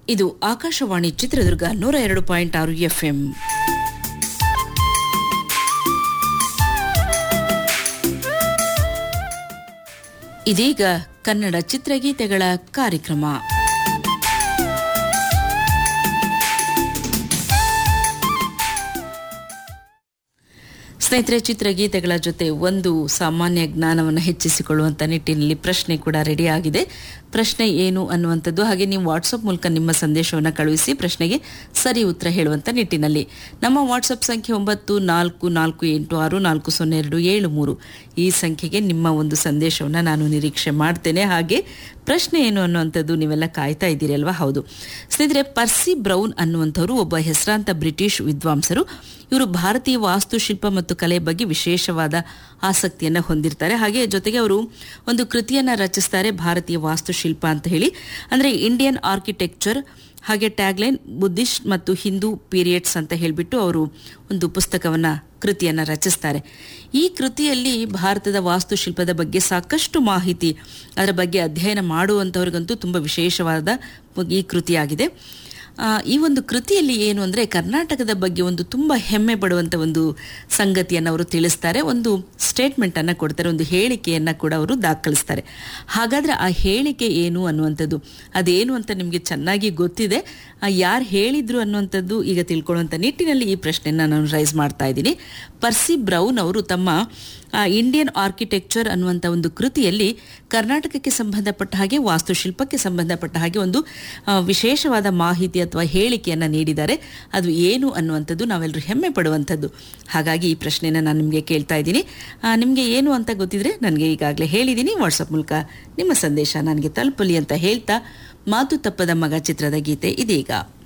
ಇದು ಆಕಾಶವಾಣಿ ಚಿತ್ರದುರ್ಗ ನೂರ ಎರಡು ಪಾಯಿಂಟ್ ಆರು ಎಫ್ಎಂ ಇದೀಗ ಕನ್ನಡ ಚಿತ್ರಗೀತೆಗಳ ಕಾರ್ಯಕ್ರಮ ಸ್ನೇಹಿತರೆ ಚಿತ್ರಗೀತೆಗಳ ಜೊತೆ ಒಂದು ಸಾಮಾನ್ಯ ಜ್ಞಾನವನ್ನು ಹೆಚ್ಚಿಸಿಕೊಳ್ಳುವಂಥ ನಿಟ್ಟಿನಲ್ಲಿ ಪ್ರಶ್ನೆ ಕೂಡ ರೆಡಿ ಆಗಿದೆ ಪ್ರಶ್ನೆ ಏನು ಅನ್ನುವಂಥದ್ದು ಹಾಗೆ ನೀವು ವಾಟ್ಸಪ್ ಮೂಲಕ ನಿಮ್ಮ ಸಂದೇಶವನ್ನು ಕಳುಹಿಸಿ ಪ್ರಶ್ನೆಗೆ ಸರಿ ಉತ್ತರ ಹೇಳುವಂಥ ನಿಟ್ಟಿನಲ್ಲಿ ನಮ್ಮ ವಾಟ್ಸಪ್ ಸಂಖ್ಯೆ ಒಂಬತ್ತು ನಾಲ್ಕು ನಾಲ್ಕು ಎಂಟು ಆರು ನಾಲ್ಕು ಸೊನ್ನೆ ಎರಡು ಏಳು ಮೂರು ಈ ಸಂಖ್ಯೆಗೆ ನಿಮ್ಮ ಒಂದು ಸಂದೇಶವನ್ನು ನಾನು ನಿರೀಕ್ಷೆ ಮಾಡ್ತೇನೆ ಹಾಗೆ ಪ್ರಶ್ನೆ ಏನು ಅನ್ನುವಂಥದ್ದು ನೀವೆಲ್ಲ ಕಾಯ್ತಾ ಇದ್ದೀರಿ ಅಲ್ವಾ ಹೌದು ಸ್ನೇಹಿತರೆ ಪರ್ಸಿ ಬ್ರೌನ್ ಅನ್ನುವಂಥವರು ಒಬ್ಬ ಹೆಸರಾಂತ ಬ್ರಿಟಿಷ್ ವಿದ್ವಾಂಸರು ಇವರು ಭಾರತೀಯ ವಾಸ್ತುಶಿಲ್ಪ ಮತ್ತು ಕಲೆ ಬಗ್ಗೆ ವಿಶೇಷವಾದ ಆಸಕ್ತಿಯನ್ನು ಹೊಂದಿರ್ತಾರೆ ಹಾಗೆ ಜೊತೆಗೆ ಅವರು ಒಂದು ಕೃತಿಯನ್ನು ರಚಿಸ್ತಾರೆ ಭಾರತೀಯ ವಾಸ್ತುಶಿಲ್ಪ ಅಂತ ಹೇಳಿ ಅಂದರೆ ಇಂಡಿಯನ್ ಆರ್ಕಿಟೆಕ್ಚರ್ ಹಾಗೆ ಟ್ಯಾಗ್ಲೈನ್ ಬುದ್ಧಿಸ್ಟ್ ಮತ್ತು ಹಿಂದೂ ಪೀರಿಯಡ್ಸ್ ಅಂತ ಹೇಳಿಬಿಟ್ಟು ಅವರು ಒಂದು ಪುಸ್ತಕವನ್ನು ಕೃತಿಯನ್ನು ರಚಿಸ್ತಾರೆ ಈ ಕೃತಿಯಲ್ಲಿ ಭಾರತದ ವಾಸ್ತುಶಿಲ್ಪದ ಬಗ್ಗೆ ಸಾಕಷ್ಟು ಮಾಹಿತಿ ಅದರ ಬಗ್ಗೆ ಅಧ್ಯಯನ ಮಾಡುವಂಥವ್ರಿಗಂತೂ ತುಂಬ ವಿಶೇಷವಾದ ಈ ಕೃತಿಯಾಗಿದೆ ಈ ಒಂದು ಕೃತಿಯಲ್ಲಿ ಏನು ಅಂದರೆ ಕರ್ನಾಟಕದ ಬಗ್ಗೆ ಒಂದು ತುಂಬ ಹೆಮ್ಮೆ ಪಡುವಂಥ ಒಂದು ಸಂಗತಿಯನ್ನು ಅವರು ತಿಳಿಸ್ತಾರೆ ಒಂದು ಸ್ಟೇಟ್ಮೆಂಟನ್ನು ಕೊಡ್ತಾರೆ ಒಂದು ಹೇಳಿಕೆಯನ್ನು ಕೂಡ ಅವರು ದಾಖಲಿಸ್ತಾರೆ ಹಾಗಾದರೆ ಆ ಹೇಳಿಕೆ ಏನು ಅನ್ನುವಂಥದ್ದು ಅದೇನು ಅಂತ ನಿಮಗೆ ಚೆನ್ನಾಗಿ ಗೊತ್ತಿದೆ ಯಾರು ಹೇಳಿದ್ರು ಅನ್ನುವಂಥದ್ದು ಈಗ ತಿಳ್ಕೊಳ್ಳುವಂಥ ನಿಟ್ಟಿನಲ್ಲಿ ಈ ಪ್ರಶ್ನೆಯನ್ನು ನಾನು ರೈಸ್ ಮಾಡ್ತಾ ಇದ್ದೀನಿ ಪರ್ಸಿ ಬ್ರೌನ್ ಅವರು ತಮ್ಮ ಇಂಡಿಯನ್ ಆರ್ಕಿಟೆಕ್ಚರ್ ಅನ್ನುವಂಥ ಒಂದು ಕೃತಿಯಲ್ಲಿ ಕರ್ನಾಟಕಕ್ಕೆ ಸಂಬಂಧಪಟ್ಟ ಹಾಗೆ ವಾಸ್ತುಶಿಲ್ಪಕ್ಕೆ ಸಂಬಂಧಪಟ್ಟ ಹಾಗೆ ಒಂದು ವಿಶೇಷವಾದ ಮಾಹಿತಿ ಅಥವಾ ಹೇಳಿಕೆಯನ್ನು ನೀಡಿದ್ದಾರೆ ಅದು ಏನು ಅನ್ನುವಂಥದ್ದು ನಾವೆಲ್ಲರೂ ಹೆಮ್ಮೆ ಪಡುವಂಥದ್ದು ಹಾಗಾಗಿ ಈ ಪ್ರಶ್ನೆನ ನಾನು ನಿಮಗೆ ಕೇಳ್ತಾ ಇದ್ದೀನಿ ನಿಮಗೆ ಏನು ಅಂತ ಗೊತ್ತಿದ್ರೆ ನನಗೆ ಈಗಾಗಲೇ ಹೇಳಿದ್ದೀನಿ ವಾಟ್ಸಪ್ ಮೂಲಕ ನಿಮ್ಮ ಸಂದೇಶ ನನಗೆ ತಲುಪಲಿ ಅಂತ ಹೇಳ್ತಾ ಮಾತು ತಪ್ಪದ ಮಗ ಚಿತ್ರದ ಗೀತೆ ಇದೀಗ